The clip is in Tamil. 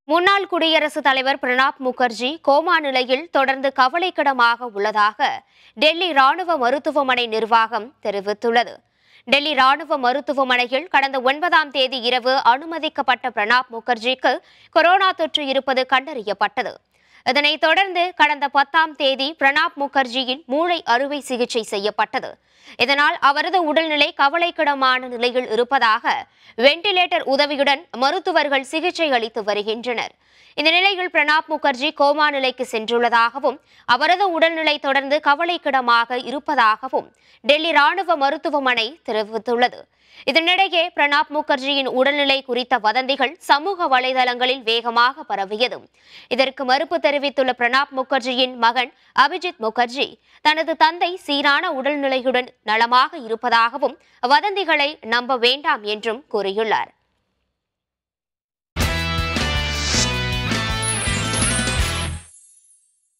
முன்னாள் குடியரசுத் தலைவர் பிரணாப் முகர்ஜி கோமா நிலையில் தொடர்ந்து கவலைக்கிடமாக உள்ளதாக டெல்லி ராணுவ மருத்துவமனை நிர்வாகம் தெரிவித்துள்ளது டெல்லி ராணுவ மருத்துவமனையில் கடந்த ஒன்பதாம் தேதி இரவு அனுமதிக்கப்பட்ட பிரணாப் முகர்ஜிக்கு கொரோனா தொற்று இருப்பது கண்டறியப்பட்டது இதனைத் தொடர்ந்து கடந்த பத்தாம் தேதி பிரணாப் முகர்ஜியின் மூளை அறுவை சிகிச்சை செய்யப்பட்டது இதனால் அவரது உடல்நிலை கவலைக்கிடமான நிலையில் இருப்பதாக வெண்டிலேட்டர் உதவியுடன் மருத்துவர்கள் சிகிச்சை அளித்து வருகின்றனர் இந்த நிலையில் பிரணாப் முகர்ஜி கோமா நிலைக்கு சென்றுள்ளதாகவும் அவரது உடல்நிலை தொடர்ந்து கவலைக்கிடமாக இருப்பதாகவும் டெல்லி ராணுவ மருத்துவமனை தெரிவித்துள்ளது இதனிடையே பிரணாப் முகர்ஜியின் உடல்நிலை குறித்த வதந்திகள் சமூக வலைதளங்களில் வேகமாக பரவியது இதற்கு மறுப்பு தெரிவித்துள்ள பிரணாப் முகர்ஜியின் மகன் அபிஜித் முகர்ஜி தனது தந்தை சீரான உடல்நிலையுடன் நலமாக இருப்பதாகவும் வதந்திகளை நம்ப வேண்டாம் என்றும் கூறியுள்ளார்